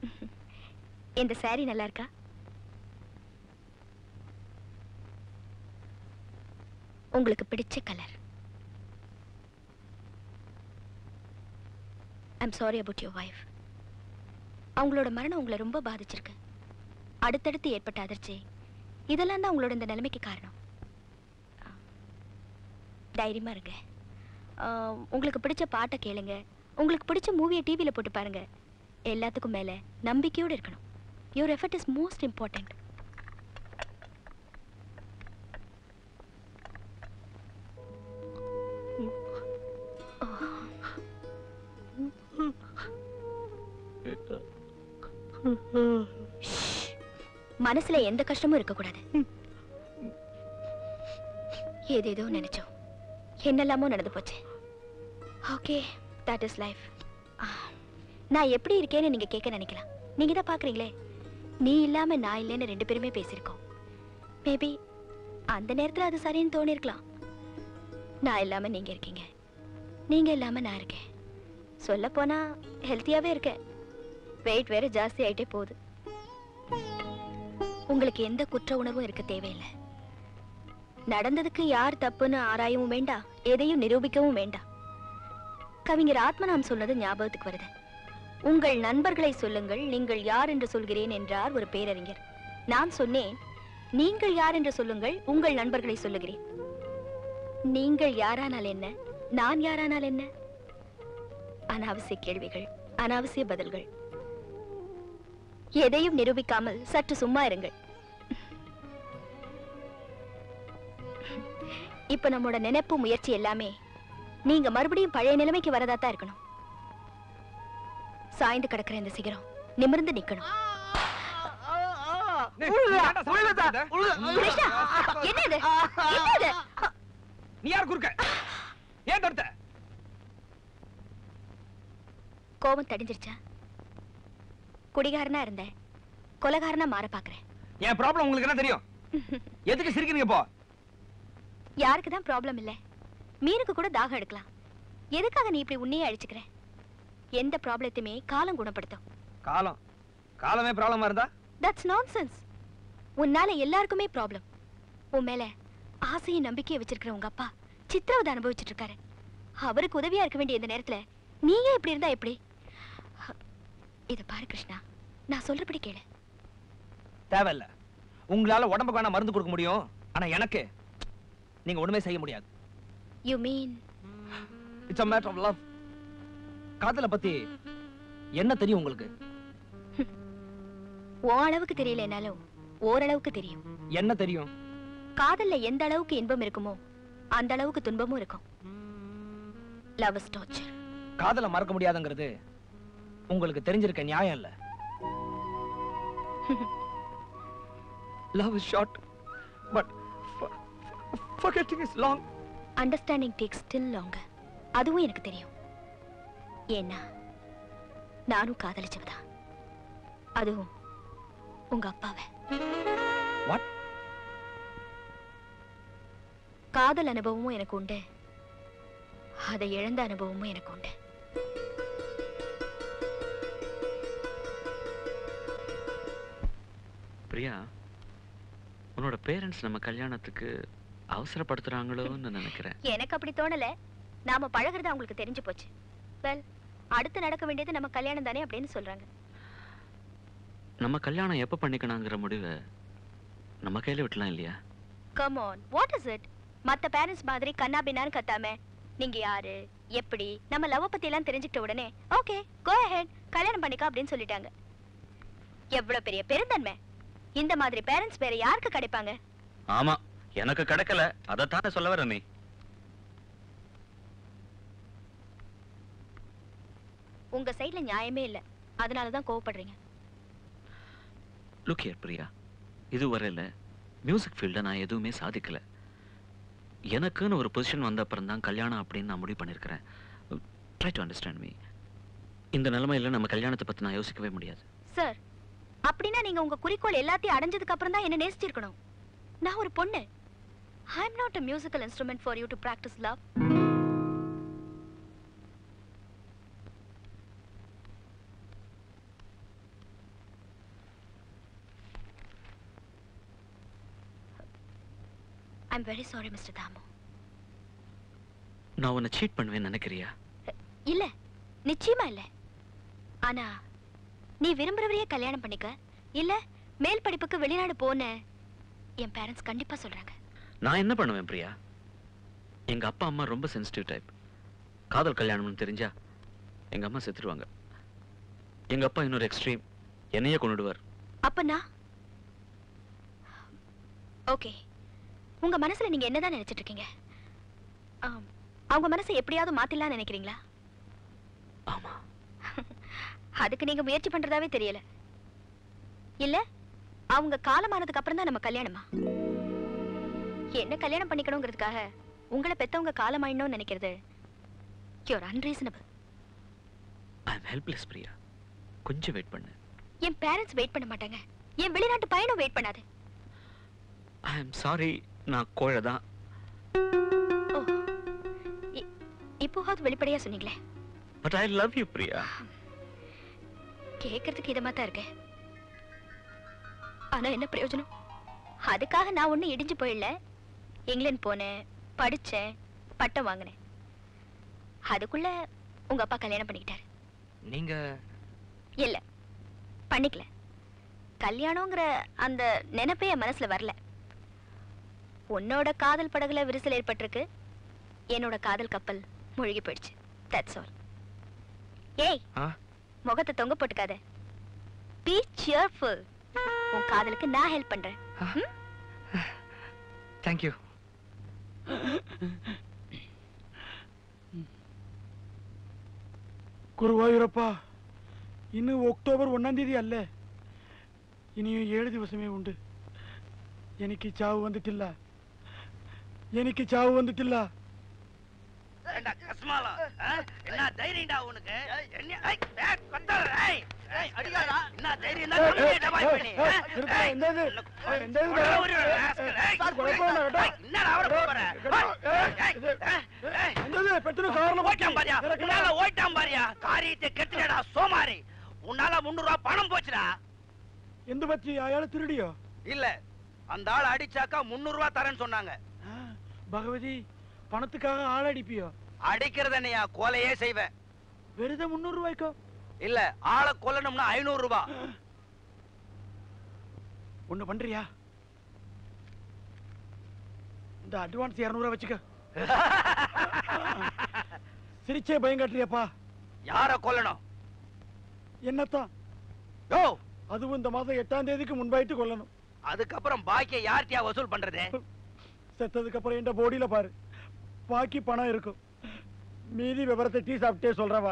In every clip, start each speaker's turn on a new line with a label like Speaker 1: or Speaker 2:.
Speaker 1: இந்த saree நல்லா இருக்கா உங்களுக்கு பிடிச்ச colour I'm sorry about your wife அவங்களோட மரணம் உங்களை ரொம்ப பாதிச்சிருக்கு அடுத்தடுத்து ஏற்பட்ட அதிர்ச்சி இதெல்லாம் தான் உங்களோட இந்த நிலைமைக்கு காரணம் தைரியமா இருங்க ஆஹ், உங்களுக்கு பிடிச்ச பாட்டை கேளுங்க உங்களுக்கு பிடிச்ச மூவியை டிவியில் போட்டு பாருங்க எல்லாத்துக்கும் மேல நம்பிக்கையோடு இருக்கணும் your effort is most important மனசுல எந்த கஷ்டமும் இருக்கக்கூடாது ஏதேதோ நினைச்சோம் என்னெல்லாமோ நடந்து போச்சு ஓகே தட் இஸ் லைஃப் நான் எப்படி இருக்கேன்னு நீங்க கேட்க நினைக்கலாம் நீங்க தான் பாக்குறீங்களே நீ இல்லாம நான் இல்லைன்னு ரெண்டு பேருமே பேசியிருக்கோம் மேபி அந்த நேரத்துல அது சரின்னு தோணிருக்கலாம் நான் இல்லாம நீங்க இருக்கீங்க நீங்க இல்லாம நான் இருக்கேன் சொல்ல போனா ஹெல்த்தியாவே இருக்கேன் வெயிட் வேற ஜாஸ்தி ஆயிட்டே போகுது உங்களுக்கு எந்த குற்ற உணர்வும் இருக்க தேவையில்லை நடந்ததுக்கு யார் தப்புன்னு ஆராயவும் வேண்டாம் எதையும் நிரூபிக்கவும் வேண்டாம் கவிஞர் ஆத்மநாம் சொன்னது ஞாபகத்துக்கு வருது உங்கள் நண்பர்களை சொல்லுங்கள் நீங்கள் யார் என்று சொல்கிறேன் என்றார் ஒரு பேரறிஞர் நான் சொன்னேன் நீங்கள் யார் என்று சொல்லுங்கள் உங்கள் நண்பர்களை சொல்லுகிறேன் நீங்கள் யாரானால் என்ன நான் யாரானால் என்ன அனாவசிய கேள்விகள் அனாவசிய பதில்கள் எதையும் நிரூபிக்காமல் சற்று சும்மா இருங்கள் இப்ப நம்மோட நினைப்பு முயற்சி எல்லாமே நீங்க மறுபடியும் பழைய நிலைமைக்கு வரதா தான் இருக்கணும் சாய்ந்து கிடக்குற இந்த சிகரம் நிமிர்ந்து நிக்கணும் கிருஷ்ணா என்ன இது என்ன இது
Speaker 2: நீ யார் குறுக்க ஏன் தடுத்த
Speaker 1: கோபம் தடிஞ்சிருச்சா குடிகாரனா இருந்தேன் கொலகாரனா மாற பாக்குறேன்
Speaker 2: என் ப்ராப்ளம் உங்களுக்கு என்ன தெரியும் எதுக்கு சிரிக்கிறீங்க இப்போ
Speaker 1: யாருக்கு தான் ப்ராப்ளம் இல்ல மீனுக்கு கூட தாகம் எடுக்கலாம் எதுக்காக நீ இப்படி உன்னையே அழிச்சுக்கிற எந்த ப்ராப்ளத்தையுமே காலம் குணப்படுத்தும்
Speaker 2: காலம் காலமே ப்ராப்ளமா இருந்தா
Speaker 1: தட்ஸ் நான்சென்ஸ் உன்னால எல்லாருக்குமே ப்ராப்ளம் உன் மேல ஆசையும் நம்பிக்கையை வச்சிருக்கிற உங்க அப்பா சித்திரவதை அனுபவிச்சுட்டு இருக்காரு அவருக்கு உதவியா இருக்க வேண்டிய இந்த நேரத்துல நீயே இப்படி இருந்தா எப்படி இத பாரு கிருஷ்ணா நான் சொல்றபடி கேளு
Speaker 2: தேவையில்ல உங்களால உடம்புக்கு வேணா மருந்து கொடுக்க முடியும் ஆனா எனக்கு நீங்க ஒண்ணுமே செய்ய முடியாது
Speaker 1: you mean
Speaker 2: it's a matter of love காதலை பத்தி என்ன தெரியும் உங்களுக்கு
Speaker 1: உன் அளவுக்கு தெரியலனாலும் ஓரளவுக்கு தெரியும்
Speaker 2: என்ன தெரியும்
Speaker 1: காதல்ல எந்த அளவுக்கு இன்பம் இருக்குமோ அந்த அளவுக்கு துன்பமும் இருக்கும் லவ் இஸ் டார்ச்சர்
Speaker 2: காதலை மறக்க முடியாதுங்கிறது உங்களுக்கு தெரிஞ்சிருக்க நியாயம் இல்ல love is short but forgetting is long
Speaker 1: understanding take still longer அதுவும் எனக்கு தெரியும் ஏன்னா நானும் காதலிச்சவதான் அதுவும் உங்க அப்பாவை
Speaker 2: வாட்
Speaker 1: காதல் அனுபவமும் எனக்கு உண்டு அதை இழந்த அனுபவமும் எனக்கு உண்டு
Speaker 3: பிரியா உன்னோட பேரண்ட்ஸ் நம்ம கல்யாணத்துக்கு அவசரப்படுத்துறாங்களோன்னு நினைக்கிறேன்
Speaker 1: எனக்கு அப்படி தோணல நாம பழகுறது அவங்களுக்கு தெரிஞ்சு போச்சு வெல் அடுத்து நடக்க வேண்டியது நம்ம கல்யாணம் தானே அப்படின்னு சொல்றாங்க
Speaker 3: நம்ம கல்யாணம் எப்போ பண்ணிக்கணுங்கிற முடிவை நம்ம கையில விட்டலாம் இல்லையா
Speaker 1: come on what is it மத்த பேரண்ட்ஸ் மாதிரி கண்ணா பின்னான்னு கத்தாம நீங்க யாரு எப்படி நம்ம லவ் பத்தி எல்லாம் தெரிஞ்சுக்கிட்ட உடனே ஓகே கோ ahead கல்யாணம் பண்ணிக்க அப்படின்னு சொல்லிட்டாங்க எவ்வளவு பெரிய பெருந்தன்மை இந்த மாதிரி பேரண்ட்ஸ் வேற யாருக்கு கிடைப்பாங்க
Speaker 3: ஆமா எனக்கு கிடைக்கல அதைத்தானே சொல்ல வர நீ
Speaker 1: உங்க சைடுல நியாயமே இல்ல அதனால தான் கோவப்படுறீங்க
Speaker 3: லுக் ஹியர் பிரியா இதுவரையில மியூசிக் ஃபீல்டில் நான் எதுவுமே சாதிக்கல எனக்குன்னு ஒரு பொசிஷன் வந்த அப்புறம் தான் கல்யாணம் அப்படின்னு நான் முடிவு பண்ணியிருக்கிறேன் ட்ரை டு அண்டர்ஸ்டாண்ட் மீ இந்த நிலைமையில நம்ம கல்யாணத்தை பத்தி நான் யோசிக்கவே முடியாது
Speaker 1: சார் அப்படின்னா நீங்க உங்க குறிக்கோள் எல்லாத்தையும் அடைஞ்சதுக்கு அப்புறம் தான் என்ன நேசிச்சிருக்கணும் நான் ஒரு பொண்ணு I am not a musical instrument for you to practice love I'm very sorry mister Thamu
Speaker 3: நான் உன்னை சீட் பண்ணுவேன்னு நினைக்கிறியா
Speaker 1: இல்ல நிச்சயமா இல்ல ஆனா நீ விரும்புறவரையே கல்யாணம் பண்ணிக்க இல்ல மேல் படிப்புக்கு வெளிநாடு போன என் பேரண்ட்ஸ் கண்டிப்பா சொல்றாங்க
Speaker 3: நான் என்ன பண்ணுவேன் பிரியா எங்க அப்பா அம்மா ரொம்ப சென்சிட்டிவ் டைப் காதல் கல்யாணம்னு தெரிஞ்சா எங்க அம்மா செத்துருவாங்க எங்க அப்பா இன்னொரு எக்ஸ்ட்ரீம் என்னையே கொண்டுடுவார்
Speaker 1: அப்ப நான் ஓகே உங்க மனசுல நீங்க என்னதான் நினைச்சிட்டு இருக்கீங்க ஆம், அவங்க மனசை எப்படியாவது மாத்திடலாம்னு நினைக்கிறீங்களா
Speaker 3: ஆமா
Speaker 1: அதுக்கு நீங்க முயற்சி பண்றதாவே தெரியல இல்ல அவங்க காலமானதுக்கு அப்புறம் தான் நம்ம கல்யாணமா என்ன கல்யாணம் பண்ணிக்கணுங்கிறதுக்காக உங்களை பெத்தவங்க காலமாயிடணும்னு நினைக்கிறது you're unreasonable
Speaker 3: I am helpless Priya கொஞ்சம் வெயிட் பண்ணு
Speaker 1: என் பேரண்ட்ஸ் வெயிட் பண்ண மாட்டாங்க என் வெளிநாட்டு பயணம் வெயிட் பண்ணாது
Speaker 3: ஐ எம் சாரி நான் கோழை தான்
Speaker 1: ஓ இ- இப்போவாவது வெளிப்படையா சொன்னீங்களே
Speaker 3: but I love you Priya
Speaker 1: கேட்கறதுக்கு இதமா தான் இருக்கு ஆனா என்ன பிரயோஜனம் அதுக்காக நான் ஒண்ணு இடிஞ்சு போயிடல இங்கிலாந்து போனேன் படிச்சேன் பட்டம் வாங்கினேன் அதுக்குள்ள உங்க அப்பா கல்யாணம் பண்ணிக்கிட்டாரு
Speaker 2: நீங்க
Speaker 1: இல்ல பண்ணிக்கல கல்யாணங்கிற அந்த நினைப்பே என் மனசுல வரல உன்னோட காதல் படகுல விரிசல் ஏற்பட்டிருக்கு என்னோட காதல் கப்பல் மூழ்கி போயிடுச்சு தட்ஸ் ஆல் ஏய்
Speaker 2: ஆ?
Speaker 1: முகத்தை தொங்க போட்டுக்காத பி சியர்ஃபுல் உன் காதலுக்கு நான் ஹெல்ப் பண்றேன் ம்?
Speaker 2: தேங்க்யூ
Speaker 4: ಗುರುವಾಯೂರಪ್ಪ ಇನ್ನು ಅಕ್ಟೋಬರ್ ಒಂದಾം തീയതി ಅಲ್ಲೇ ഇനിയും ഏഴ് ദിവസമേ ഉണ്ട് എനിക്ക് ചാവ് വന്നിട്ടില്ല എനിക്ക് ചാവ് വന്നിട്ടില്ല
Speaker 5: ஏண்டா கஸ்மாலா ஆ? என்ன தைரியம்டா உனக்கு என்ன ஐய், ஏய், கொத்தவர, ஏய், ஏய், அடிக்காதடா. என்ன தைரியம் தான் கம்மியா டபாய் பண்ணி, ஆ?
Speaker 4: நிறுத்துடா,
Speaker 5: ஏய்,
Speaker 4: என்னது?
Speaker 5: உள்ள-
Speaker 4: என்னது?
Speaker 5: உள்ள ஒரு rascal, ஏய்,
Speaker 4: சார், குழப்பம் இல்லை, கேட்டா.
Speaker 5: ஏய், என்னடா அவரை கூப்பிடுற? ஏய், ஏய், ஏய், ஏய்,
Speaker 4: എന്തത് പെട്ടെന്ന് കാറിൽ
Speaker 5: ஓட்டான் பாரியா உன்னால ஓட்டான் பாரியா காரியத்தை கெட்டுடா சோமாரி உன்னால முன்னூறு ரூபாய் பணம் போச்சுடா
Speaker 4: എന്ത് പറ്റി അയാൾ തിരുടിയോ
Speaker 5: இல்ல அந்த ஆள் அடிச்சாக்கா முன்னூறு ரூபாய் தரேன்னு சொன்னாங்க
Speaker 4: ആ, ഭഗവതി പണത്തുക്കാக ആളടിപ്പിയോ
Speaker 5: அடிக்கிறது என்னையா கொலையே செய்வேன்
Speaker 4: വെറുതെ മുന്നൂറ് രൂപയ്ക്കോ
Speaker 5: இல்ல ஆளை கொல்லணும்னா ஐநூறு ரூபாய்
Speaker 4: ஒண்ணு பண்றியா இந்த அட்வான்ஸ் இரநூறுவா வச்சுக்க சிரிச்சே பயம் காட்டுறியாப்பா
Speaker 5: யார கொல்லணும்
Speaker 4: என்னத்தான்
Speaker 5: யோ
Speaker 4: அதுவும் இந்த மாதம் எட்டாம் தேதிக்கு முன்பாயிட்டு கொல்லணும்
Speaker 5: அதுக்கப்புறம் பாக்கிய யார்கிட்டயா வசூல் பண்றது
Speaker 4: செத்ததுக்கு அப்புறம் என் போடியில பாரு பாக்கி பணம் இருக்கும் மீதி விவரத்தை டீ சாப்பிட்டே சொல்றவா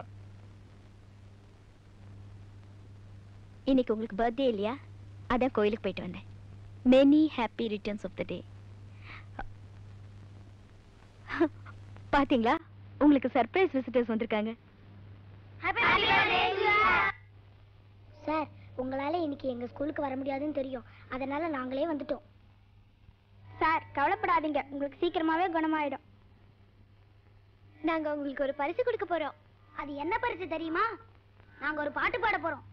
Speaker 1: இன்னைக்கு உங்களுக்கு பர்த்டே இல்லையா அதான் கோயிலுக்கு போயிட்டு வந்தேன் many happy returns of the day பாத்தீங்களா உங்களுக்கு சர்ப்ரைஸ் விசிட்டர்ஸ் வந்திருக்காங்க
Speaker 6: சார் உங்களால இன்னைக்கு எங்க ஸ்கூலுக்கு வர முடியாதுன்னு தெரியும் அதனால நாங்களே வந்துட்டோம் சார் கவலைப்படாதீங்க உங்களுக்கு சீக்கிரமாவே குணமாயிடும் நாங்க உங்களுக்கு ஒரு பரிசு கொடுக்க போறோம் அது என்ன பரிசு தெரியுமா நாங்க ஒரு பாட்டு பாட போறோம்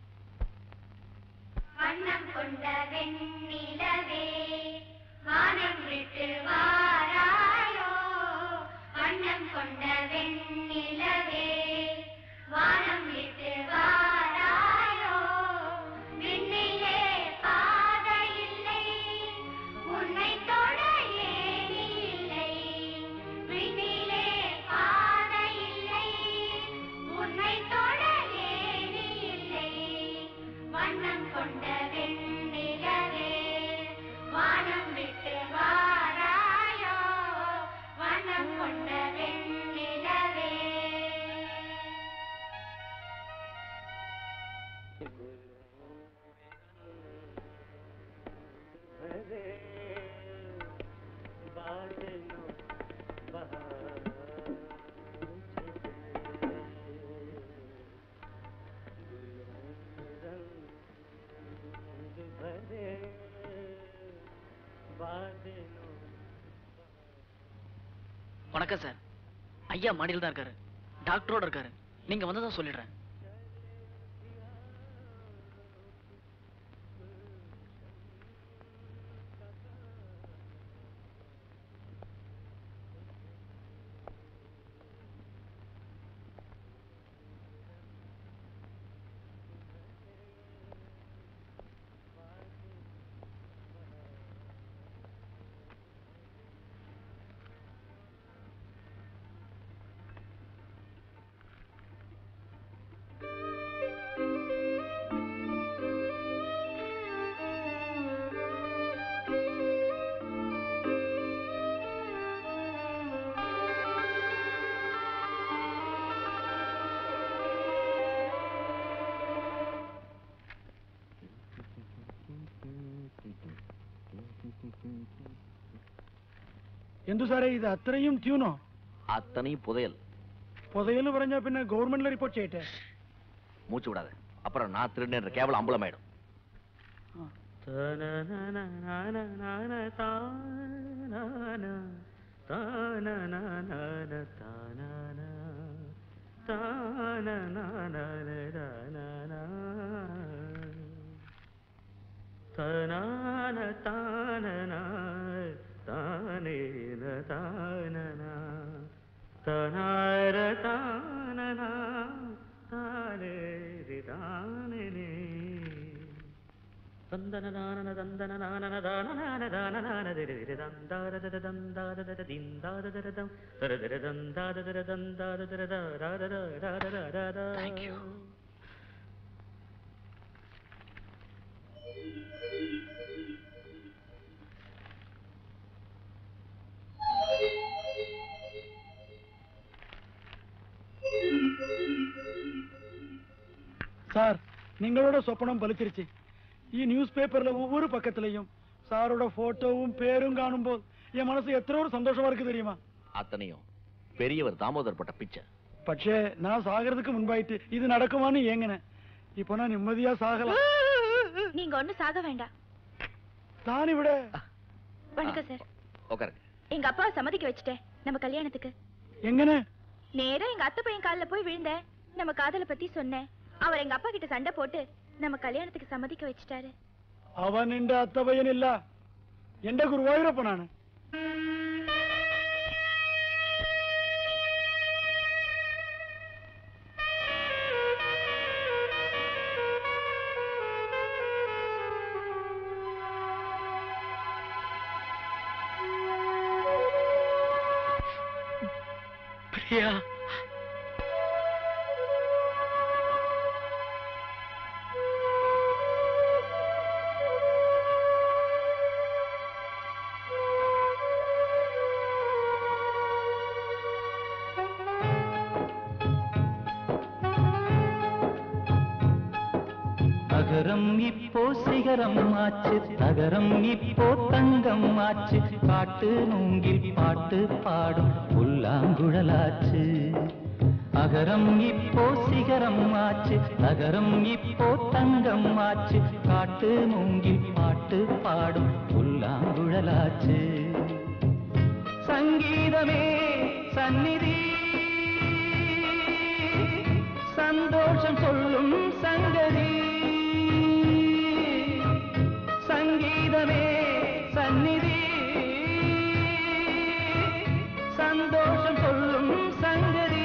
Speaker 6: வண்ணம் கொண்ட வெண்ணிலவே வானம் விட்டு வாராயோ வண்ணம் கொண்ட வெண்ணிலவே வானம் விட்டு வாராயோ விண்ணிலே பாதை இல்லை உன்னை தொட ஏணி இல்லை விண்ணிலே பாதை இல்லை உன்னை தொட ஏணி இல்லை வண்ணம் கொண்ட வெண்ணிலவே வானம் விட்டு வாராயோ வண்ணம் கொண்ட வெண்ணிலவே
Speaker 7: வணக்கம் சார் ஐயா மாடியில் தான் இருக்காரு டாக்டரோட இருக்காரு நீங்க வந்ததா சொல்லிடுறேன்
Speaker 4: എന്തു സാറേ ഇത് അത്രയും ട്യൂണോ
Speaker 5: அத்தனையும் புதையல்
Speaker 4: പുതയെന്ന് പറഞ്ഞാ പിന്നെ ഗവൺമെന്റിൽ റിപ്പോർട്ട് ചെയ്യട്ടെ
Speaker 5: மூச்சு விடாத அப்புறம் நான் திருடுன்ற கேவலம் அம்பலமாயிடும்
Speaker 3: Thank you.
Speaker 4: சார் നിങ്ങളുടെ സ്വപ്നം ഫലിച്ചിരിച്ച് ഈ ന്യൂസ് പേപ്പറിലെ ഒവ്വொரு பக்கத்துலயும் சாரோட போட்டோவும் பேரும் காணும்போது என் மனசு எத்தனை ஒரு சந்தோஷமா இருக்கு தெரியுமா
Speaker 5: அத்தனையும் பெரியவர் தாமோதர் பட்ட பிச்சை
Speaker 4: പക്ഷേ நான் சாகிறதுக்கு முன்பாயிட்டு இது நடக்குமான்னு ஏங்கினேன் இப்போ நான் நிம்மதியா சாகலாம்
Speaker 1: நீங்க ஒண்ணும் சாக வேண்டாம்
Speaker 4: தான் இவிட
Speaker 1: வணக்கம் சார்
Speaker 5: உட்காருங்க
Speaker 1: எங்க அப்பாவை சம்மதிக்க வச்சுட்டேன் நம்ம கல்யாணத்துக்கு
Speaker 4: எங்கனே
Speaker 1: நேரா எங்க அத்தை பையன் கால்ல போய் விழுந்தேன் நம்ம காதலை பத்தி சொன்னேன் அவர் எங்க அப்பா கிட்ட சண்டை போட்டு நம்ம கல்யாணத்துக்கு சம்மதிக்க வச்சுட்டாரு
Speaker 4: അവൻ എന്റെ അത്തപയ്യനില്ല എന്റെ ഗുരുവായൂരപ്പനാണ്
Speaker 3: பிரியா
Speaker 8: நகரம் இப்போ சிகரம் ஆச்சு நகரம் இப்போ தங்கம் ஆச்சு காட்டு நூங்கில் பாட்டு பாடும் புல்லாங்குழலாச்சு அகரம் இப்போ சிகரம் ஆச்சு நகரம் இப்போ தங்கம் ஆச்சு காட்டு மூங்கில் பாட்டு பாடும் புல்லாங்குழலாச்சு சங்கீதமே சந்நிதி சந்தோஷம் சொல்லும் சங்கதி சங்கீதமே சந்நிதி சந்தோஷம் சொல்லும் சங்கதி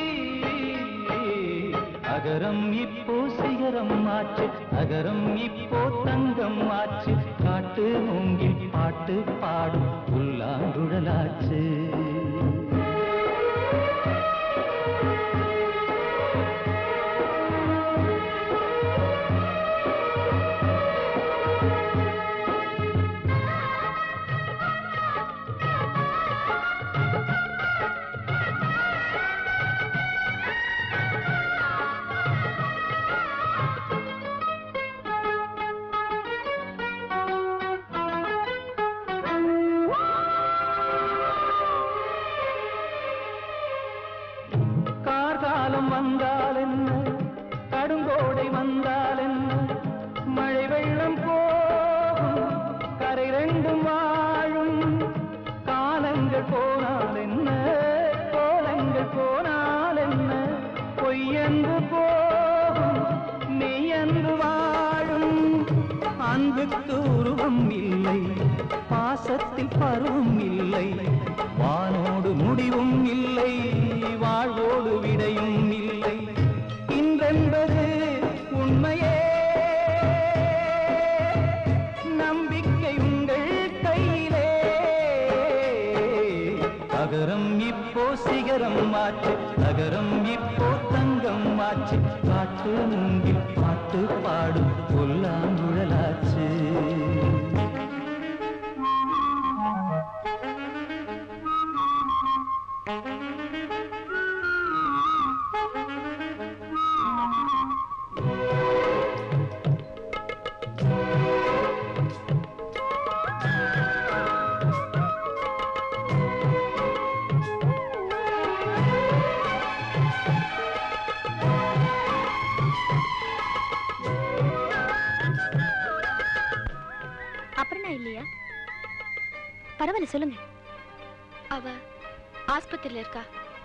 Speaker 8: அகரம் இப்போ சிகரம் ஆச்சு அகரம் இப்போ தங்கம் ஆச்சு காட்டு மூங்கில் பாட்டு பாடும் புல்லாங்குழலாச்சு கார்காலம் வந்தால் என்ன கடுங்கோடை வந்தால் என்ன மழை வெள்ளம் போகும் கரை ரெண்டும் வாழும் காலங்கள் போனால் என்ன கோலங்கள் போனால் என்ன பொய்யன்று போகும் மெய்யன்று வாழும் அன்புக்கு உருவம் இல்லை பாசத்தில் பருவம் இல்லை வானோடு முடிவும் இல்லை வாழ்வோடு விடையும் இல்லை இன்றென்பது உண்மையே நம்பிக்கை உங்கள் கையிலே அகரம் இப்போ சிகரம் ஆச்சு நகரம் இப்போ தங்கம் ஆச்சு காற்று மூங்கில் பாட்டு பாடும் புல்லாங்குழலாச்சு
Speaker 6: ஆ
Speaker 1: அப்புறம் இல்லையா பரவாயில்ல சொல்லுங்க அவ ஆஸ்பத்திரியில இருக்கா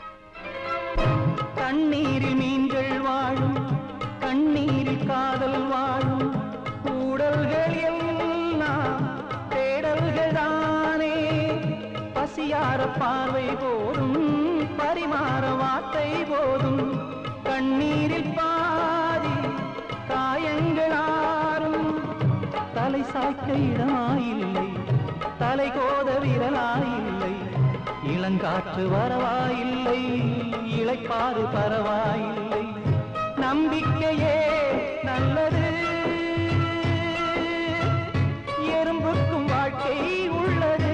Speaker 8: தண்ணீரில் மீன்கள் வாழும் கண்ணீரில் காதல் வாழும் கூடல்கள் எல்லாம் தேடல்கள் தானே பசியார பார்வை போதும் பரிமாற வார்த்தை போதும் கண்ணீரில் பாதி காயங்களாரும் தலை சாய்க்க இடமாயில்லை தலை கோத விரலாயில்லை இளங்காற்று வரவாயில்லை இளைப்பாறு பரவாயில்லை நம்பிக்கையே நல்லது எறும்புக்கும் வாழ்க்கை உள்ளது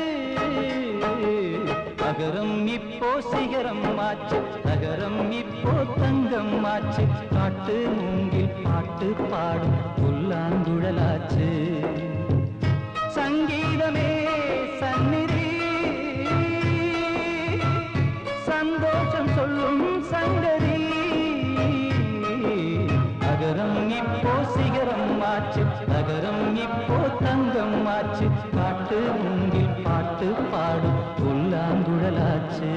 Speaker 8: அகரம் இப்போ சிகரம் ஆச்சு நகரம் இப்போ தங்கம் ஆச்சு காட்டு மூங்கில் பாட்டு பாடும் புல்லாங்குழலாச்சு சங்கீதமே சந்நிதி சந்தோஷம் சொல்லும் சங்கதி அகரம் இப்போ சிகரம் ஆச்சு நகரம் இப்போ தங்கம் ஆச்சு காட்டு மூங்கில் பாட்டு பாடும் புல்லாங்குழலாச்சு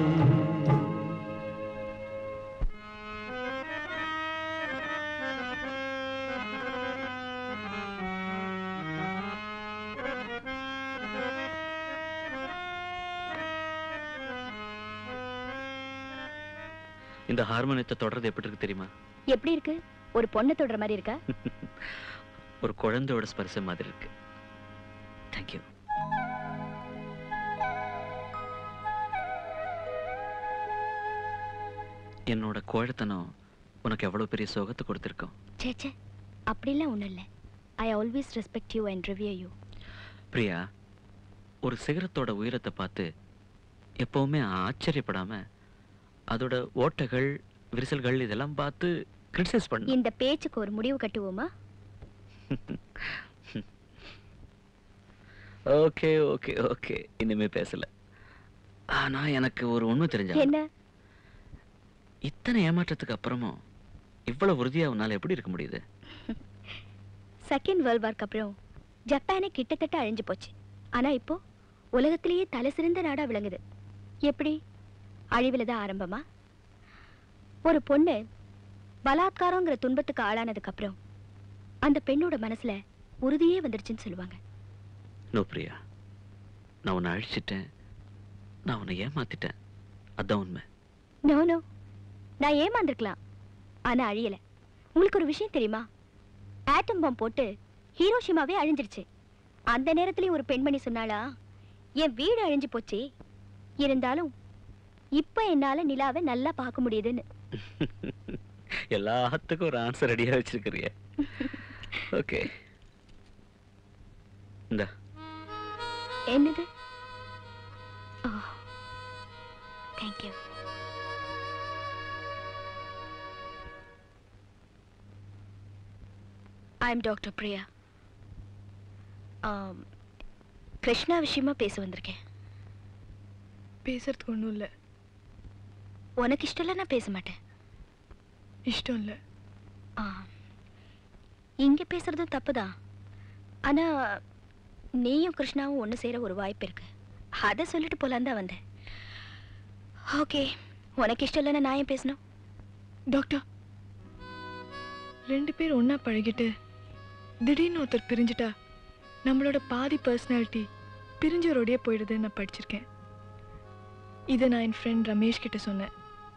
Speaker 3: இந்த ஹார்மோனியத்தை தொடர்றது எப்படி இருக்கு தெரியுமா
Speaker 1: எப்படி இருக்கு ஒரு பொண்ணை தொடுற மாதிரி இருக்கா
Speaker 3: ஒரு குழந்தையோட ஸ்பர்சம் மாதிரி இருக்கு தேங்க்யூ என்னோட கோழத்தனம் உனக்கு எவ்வளவு பெரிய சுகத்தை கொடுத்துருக்கோம்
Speaker 1: ச்சே ச்சே அப்படிலாம் ஒண்ணும் இல்ல I always respect you and review you
Speaker 3: Priya ஒரு சிகரத்தோட உயரத்தை பார்த்து எப்பவுமே ஆச்சரியப்படாம அதோட ஓட்டைகள் விரிசல்கள் இதெல்லாம் பார்த்து கிரிட்டிசைஸ் பண்ண
Speaker 1: இந்த பேச்சுக்கு ஒரு முடிவு கட்டுவோமா
Speaker 3: ஓகே ஓகே ஓகே இனிமே பேசல ஆனா எனக்கு ஒரு உண்மை தெரிஞ்சா
Speaker 1: என்ன
Speaker 3: இத்தனை ஏமாற்றத்துக்கு அப்புறமும் இவ்வளவு உறுதியா உன்னால எப்படி இருக்க முடியுது
Speaker 1: செகண்ட் வேர்ல்ட் வார்க்கு அப்புறம் ஜப்பானே கிட்டத்தட்ட அழிஞ்சு போச்சு ஆனா இப்போ உலகத்திலேயே தலை சிறந்த நாடா விளங்குது எப்படி அழிவுல தான் ஆரம்பமா ஒரு பொண்ணு பலாத்காரங்கிற துன்பத்துக்கு ஆளானதுக்கு அப்புறம் அந்த பெண்ணோட மனசுல உறுதியே வந்துருச்சுன்னு சொல்லுவாங்க
Speaker 3: நோ பிரியா நான் உன்னை அழிச்சிட்டேன் நான் உன்னை ஏமாத்திட்டேன் அதான் உண்மை
Speaker 1: நோ நோ நான் ஏமாந்திருக்கலாம் ஆனா அழியல உங்களுக்கு ஒரு விஷயம் தெரியுமா ஆட்டம் பாம் போட்டு ஹீரோஷிமாவே அழிஞ்சிருச்சு அந்த நேரத்துலயும் ஒரு பெண்மணி சொன்னாளா என் வீடு அழிஞ்சு போச்சு இருந்தாலும் இப்ப என்னால நிலாவை நல்லா பார்க்க முடியுதுன்னு
Speaker 3: எல்லாத்துக்கும் ஒரு ஆன்சர் ரெடியா வச்சிருக்கிறிய ஓகே இந்த
Speaker 1: என்னது oh thank you I am doctor Priya ஆம், கிருஷ்ணா விஷயமா பேச வந்திருக்கேன்
Speaker 9: பேசுறதுக்கு ஒன்றும் இல்லை
Speaker 1: உனக்கு இஷ்டம் இல்லை நான் பேச மாட்டேன்
Speaker 9: இஷ்டம் இல்லை
Speaker 1: ஆ இங்க பேசுறதும் தப்புதான் ஆனா நீயும் கிருஷ்ணாவும் ஒன்று சேர ஒரு வாய்ப்பு இருக்கு அதை சொல்லிட்டு போலான்னு தான் வந்தேன் ஓகே உனக்கு இஷ்டம் இல்லைன்னா நான் ஏன் பேசணும்
Speaker 9: டாக்டர் ரெண்டு பேர் ஒன்றா பழகிட்டு திடீர்னு ஒருத்தர் பிரிஞ்சுட்டா நம்மளோட பாதி பர்சனாலிட்டி பிரிஞ்சவரோடயே போயிடுதுன்னு நான் படிச்சிருக்கேன் இதை நான் என் ஃப்ரெண்ட் ரமேஷ் கிட்ட சொன்னேன்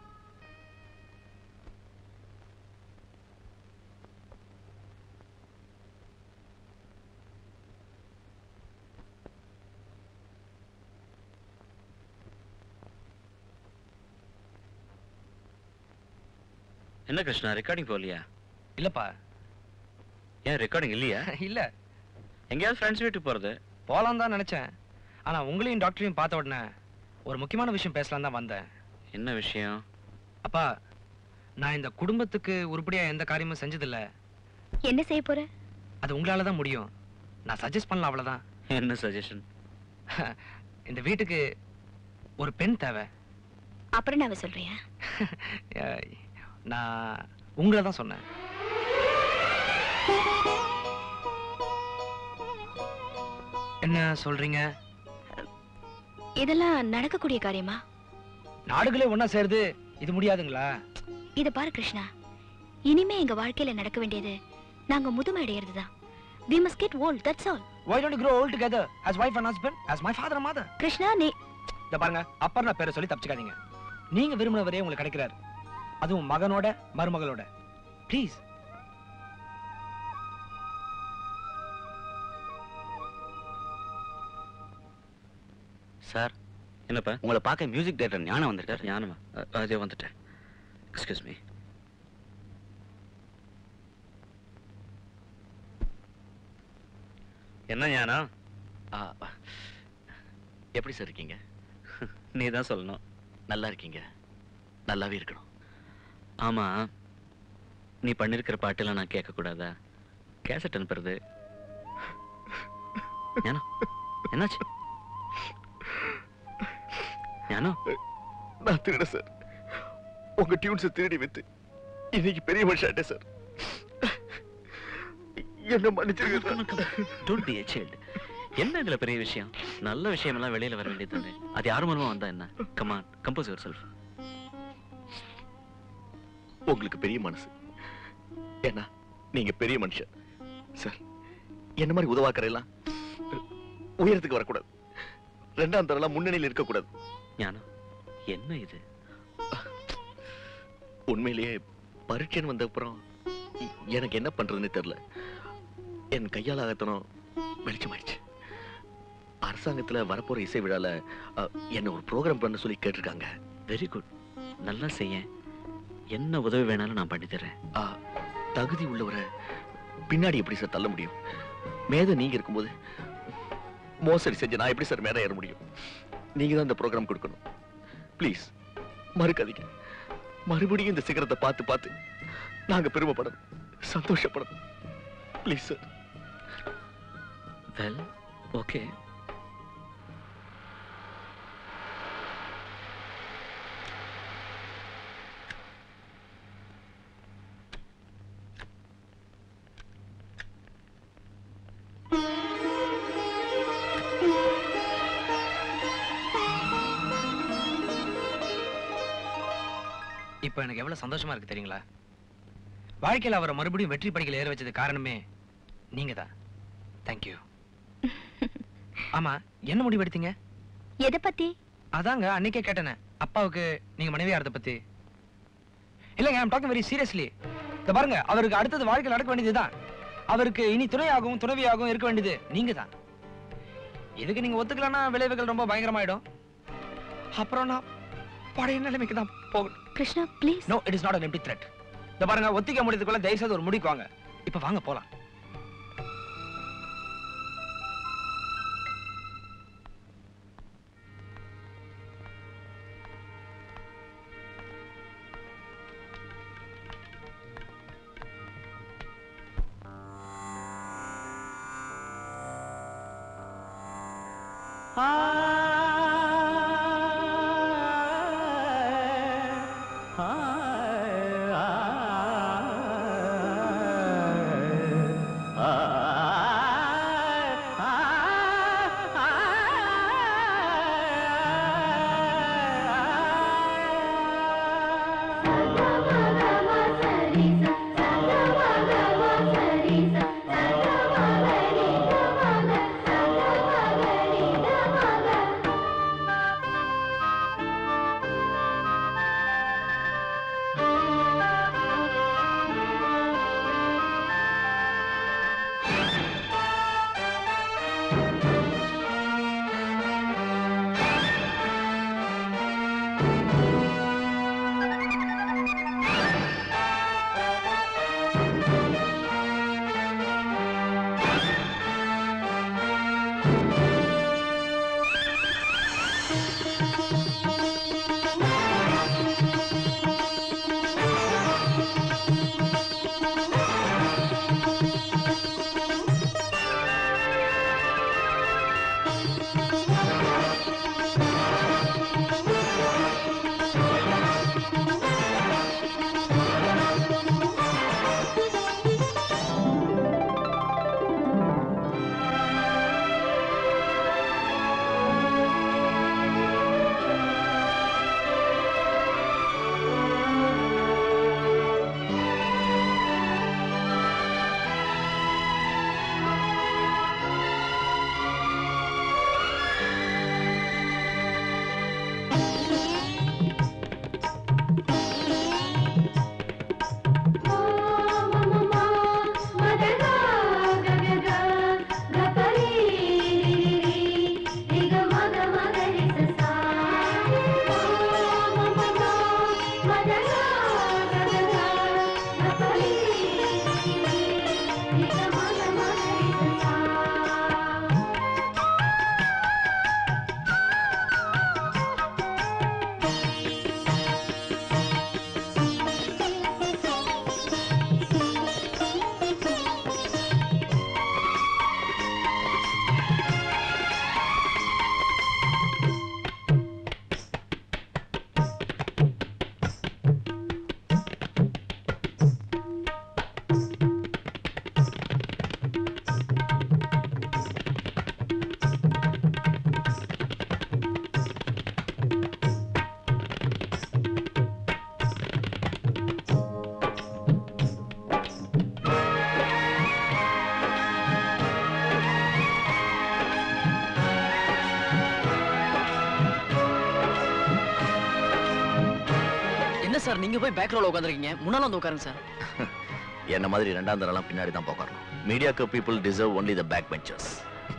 Speaker 3: என்ன கிருஷ்ணா ரெக்கார்டிங் போகலையா
Speaker 2: இல்லப்பா
Speaker 3: ஏன் ரெக்கார்டிங் இல்லையா
Speaker 2: இல்ல
Speaker 3: எங்கேயாவது ஃப்ரெண்ட்ஸ் வீட்டுக்கு போறது
Speaker 2: போலாம் தான் நினைச்சேன் ஆனா உங்களையும் டாக்டரையும் பார்த்த உடனே ஒரு முக்கியமான விஷயம் பேசலாம் தான் வந்தேன்
Speaker 3: என்ன விஷயம்
Speaker 2: அப்பா நான் இந்த குடும்பத்துக்கு உருப்படியா எந்த காரியமும் செஞ்சதில்ல
Speaker 1: என்ன செய்ய போற
Speaker 2: அது உங்களால தான் முடியும் நான் சஜஸ்ட் பண்ணலாம் அவ்வளவுதான்
Speaker 3: என்ன சஜஷன்
Speaker 2: இந்த வீட்டுக்கு ஒரு பெண் தேவை
Speaker 1: அப்புறம் நான் சொல்றியா
Speaker 2: அஹ், நான் உங்களை தான் சொன்னேன் என்ன சொல்றீங்க
Speaker 1: இதெல்லாம் நடக்கக்கூடிய காரியமா
Speaker 2: நாடுகளே ஒண்ணா சேருது இது முடியாதுங்களா
Speaker 1: இத பாரு கிருஷ்ணா இனிமே எங்க வாழ்க்கையில நடக்க வேண்டியது நாங்க முதுமை அடையிறதுதான் we must get old that's all
Speaker 2: why don't you grow old together as wife and husband as my father and mother
Speaker 1: Krishna நீ
Speaker 2: இத பாருங்க அப்பர் நான் பேரை சொல்லி தப்பிச்சுக்காதீங்க நீங்க விரும்பினவரே உங்களுக்கு கிடைக்கிறாரு அதுவும் மகனோட மருமகளோட ப்ளீஸ்
Speaker 3: சார் என்னப்பா
Speaker 5: உங்களை பார்க்க மியூசிக் டைரக்டர் ஞானம் வந்துட்டார்
Speaker 3: ஞானமா அ- அதே வந்துட்டேன் எக்ஸ்கியூஸ் மீ
Speaker 5: என்ன ஞானம் ஆ, எப்படி சார் இருக்கீங்க
Speaker 3: நீ தான் சொல்லணும்
Speaker 5: நல்லா இருக்கீங்க நல்லாவே இருக்கணும்
Speaker 3: ஆமா நீ பண்ணிருக்கிற பாட்டெல்லாம் நான் கேட்க கூடாதா கேசட் அனுப்புறது ஞானம் என்னாச்சு ஞானம்
Speaker 10: நான் திருட சார் உங்க டியூன்ஸை திருடி வித்து இன்னைக்கு பெரிய மனுஷாட்டேன் சார் என்ன மன்னிச்சிருங்க
Speaker 3: டோன்ட் பி child என்ன இதுல பெரிய விஷயம் நல்ல விஷயம் எல்லாம் வெளியில வர வேண்டியது தானே அது யார் மூலமா வந்தா என்ன கமான் கம்போஸ் யுவர் செல்ஃப்
Speaker 10: உங்களுக்கு பெரிய மனசு ஏன்னா நீங்க பெரிய மனுஷன் சார் என்ன மாதிரி உதவாக்கறையெல்லாம் உயரத்துக்கு வரக்கூடாது ரெண்டாம் தரலாம் முன்னணியில் இருக்கக்கூடாது
Speaker 3: ஞானம் என்ன இது
Speaker 10: உண்மையிலேயே பரீட்சைன்னு வந்த அப்புறம் எ- எனக்கு என்ன பண்றதுன்னு தெரியல என் கையால் ஆகத்தனம் வெளிச்சமாயிடுச்சு அரசாங்கத்துல வரப்போற இசை விழால அ, என்ன ஒரு ப்ரோக்ராம் பண்ண சொல்லி கேட்டிருக்காங்க
Speaker 3: வெரி குட் நல்லா செய்ய என்ன உதவி வேணாலும் நான் பண்ணி தரேன்
Speaker 10: ஆ, தகுதி உள்ளவரை பின்னாடி எப்படி சார் தள்ள முடியும் மேத நீங்க இருக்கும்போது மோசடி செஞ்சு நான் எப்படி சார் மேல ஏற முடியும் நீங்க தான் இந்த ப்ரோக்ராம் கொடுக்கணும் ப்ளீஸ் மறுக்காதீங்க மறுபடியும் இந்த சிகரத்தை பார்த்து பார்த்து நாங்க பெருமைப்படணும் சந்தோஷப்படணும் ப்ளீஸ் சார்
Speaker 3: வெல் ஓகே
Speaker 2: இப்போ எனக்கு எவ்வளவு சந்தோஷமா இருக்கு தெரியுங்களா வாழ்க்கையில அவரை மறுபடியும் வெற்றி படிக்கல ஏற வச்சது காரணமே நீங்க தான் தேங்க்யூ ஆமா என்ன முடிவு எடுத்தீங்க
Speaker 1: எதை பத்தி
Speaker 2: அதாங்க அன்னைக்கே கேட்டேனே அப்பாவுக்கு நீங்க மனைவியாரத பத்தி இல்லைங்க ஐம் டாக்கிங் வெரி சீரியஸ்லி இத பாருங்க அவருக்கு அடுத்தது வாழ்க்கை நடக்க வேண்டியதுதான் அவருக்கு இனி துணையாகவும் துணைவியாகவும் இருக்க வேண்டியது நீங்க தான் இதுக்கு நீங்க ஒத்துக்கலன்னா விளைவுகள் ரொம்ப பயங்கரமாயிடும் அப்புறம் நான் பழைய நிலைமைக்கு தான் போகணும்
Speaker 1: Krishna please
Speaker 2: no it is not an empty threat இந்த பாருங்க ஒத்திக்க முடியதுக்குள்ள தயவு செய்து ஒரு முடிக்கு வாங்க இப்ப வாங்க போலாம்
Speaker 6: சரி
Speaker 7: சார் நீங்க போய் பேக் ரோல உட்காந்துருக்கீங்க முன்னால வந்து உட்காருங்க சார்
Speaker 10: என்ன மாதிரி ரெண்டாம் தரலாம் பின்னாடி தான் போகணும் மீடியாக்கு people deserve only the back benchers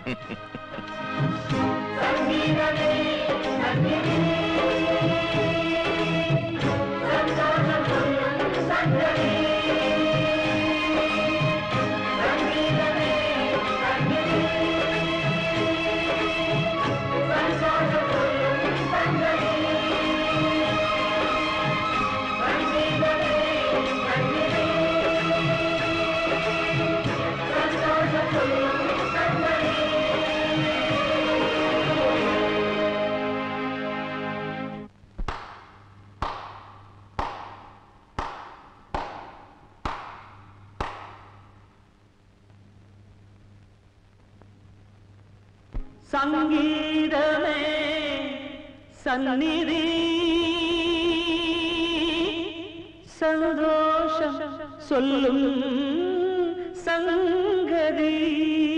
Speaker 8: சங்கீதமே சந்நிதி சந்தோஷம் சொல்லும் சங்கதி